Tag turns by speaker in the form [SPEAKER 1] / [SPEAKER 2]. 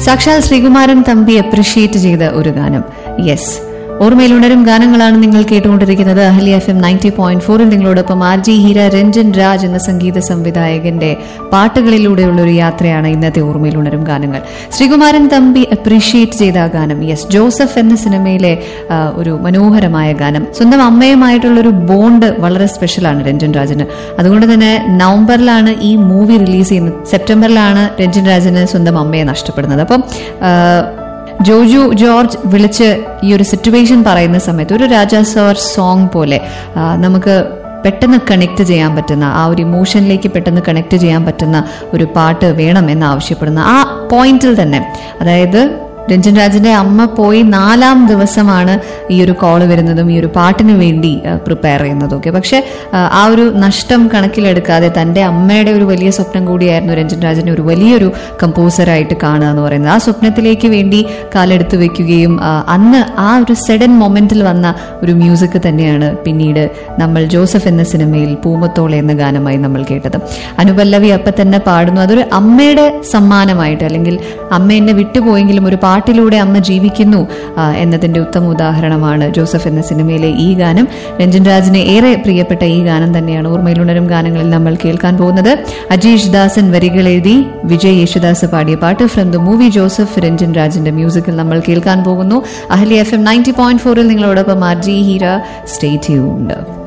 [SPEAKER 1] സാക്ഷാൽ ശ്രീകുമാരൻ തമ്പി അപ്രിഷിയേറ്റ് ചെയ്ത ഒരു ഗാനം യെസ് ഓർമ്മയിലുണരും ഗാനങ്ങളാണ് നിങ്ങൾ കേട്ടുകൊണ്ടിരിക്കുന്നത് Ahalia F M ninety point ഫോറിൽ നിങ്ങളോടൊപ്പം ആർ ജി ഹീര രഞ്ജൻ രാജ് എന്ന സംഗീത സംവിധായകന്റെ പാട്ടുകളിലൂടെയുള്ള ഒരു യാത്രയാണ് ഇന്നത്തെ ഓർമ്മയിലുണരും ഗാനങ്ങൾ ശ്രീകുമാരൻ തമ്പി അപ്രീഷിയേറ്റ് ചെയ്ത ആ ഗാനം യെസ് ജോസഫ് എന്ന സിനിമയിലെ ആ, ഒരു മനോഹരമായ ഗാനം സ്വന്തം അമ്മയുമായിട്ടുള്ള ഒരു ബോണ്ട് വളരെ സ്പെഷ്യലാണ് രഞ്ജൻ രാജിന് അതുകൊണ്ട് തന്നെ നവംബറിലാണ് ഈ മൂവി റിലീസ് ചെയ്യുന്നത് സെപ്റ്റംബറിലാണ് രഞ്ജൻ രാജിന് സ്വന്തം അമ്മയെ നഷ്ടപ്പെടുന്നത് അപ്പം ആ, ജോജു ജോർജ് വിളിച്ച് ഈ ഒരു സിറ്റുവേഷൻ പറയുന്ന സമയത്ത് ഒരു രാജാ സർ സോങ് പോലെ ആ, നമുക്ക് പെട്ടെന്ന് കണക്ട് ചെയ്യാൻ പറ്റുന്ന ആ ഒരു ഇമോഷനിലേക്ക് പെട്ടെന്ന് കണക്ട് ചെയ്യാൻ പറ്റുന്ന ഒരു പാട്ട് വേണം എന്ന് ആവശ്യപ്പെടുന്ന ആ പോയിന്റിൽ തന്നെ അതായത് രഞ്ജൻ രാജിന്റെ അമ്മ പോയി നാലാം ദിവസമാണ് ഈ ഒരു കോള് വരുന്നതും ഈ ഒരു പാട്ടിന് വേണ്ടി പ്രിപ്പയർ ചെയ്യുന്നതും ഒക്കെ പക്ഷെ ആ, ആ ഒരു നഷ്ടം കണക്കിലെടുക്കാതെ തന്റെ അമ്മയുടെ ഒരു വലിയ സ്വപ്നം കൂടിയായിരുന്നു രഞ്ജൻ രാജിനെ ഒരു വലിയൊരു കമ്പോസറായിട്ട് കാണുക എന്ന് പറയുന്നത് ആ സ്വപ്നത്തിലേക്ക് വേണ്ടി കാലെടുത്ത് വെക്കുകയും ആ, അന്ന് ആ ഒരു സെഡൻ മൊമെന്റിൽ വന്ന ഒരു മ്യൂസിക് തന്നെയാണ് പിന്നീട് നമ്മൾ ജോസഫ് എന്ന സിനിമയിൽ പൂമത്തോളെ എന്ന ഗാനമായി നമ്മൾ കേട്ടത് അനുപല്ലവി അപ്പൊ തന്നെ പാടുന്നു അതൊരു അമ്മയുടെ സമ്മാനമായിട്ട് അല്ലെങ്കിൽ അമ്മ എന്നെ വിട്ടുപോയെങ്കിലും ഒരു പാട്ടിലൂടെ അമ്മ ജീവിക്കുന്നു ആ, എന്നതിന്റെ ഉത്തമ ഉദാഹരണമാണ് ജോസഫ് എന്ന സിനിമയിലെ ഈ ഗാനം രഞ്ജൻ രാജിന് ഏറെ പ്രിയപ്പെട്ട ഈ ഗാനം തന്നെയാണ് ഓർമ്മയിലുണരും ഗാനങ്ങളിൽ നമ്മൾ കേൾക്കാൻ പോകുന്നത് അജീഷ് ദാസൻ വരികൾ എഴുതി വിജയ് യേശുദാസ് പാടിയ പാട്ട് from the movie Joseph Ranjan രാജിന്റെ മ്യൂസിക്കിൽ നമ്മൾ കേൾക്കാൻ പോകുന്നു Ahalia F M ninety point ഫോറിൽ നിങ്ങളോടൊപ്പം R J Heera stay tuned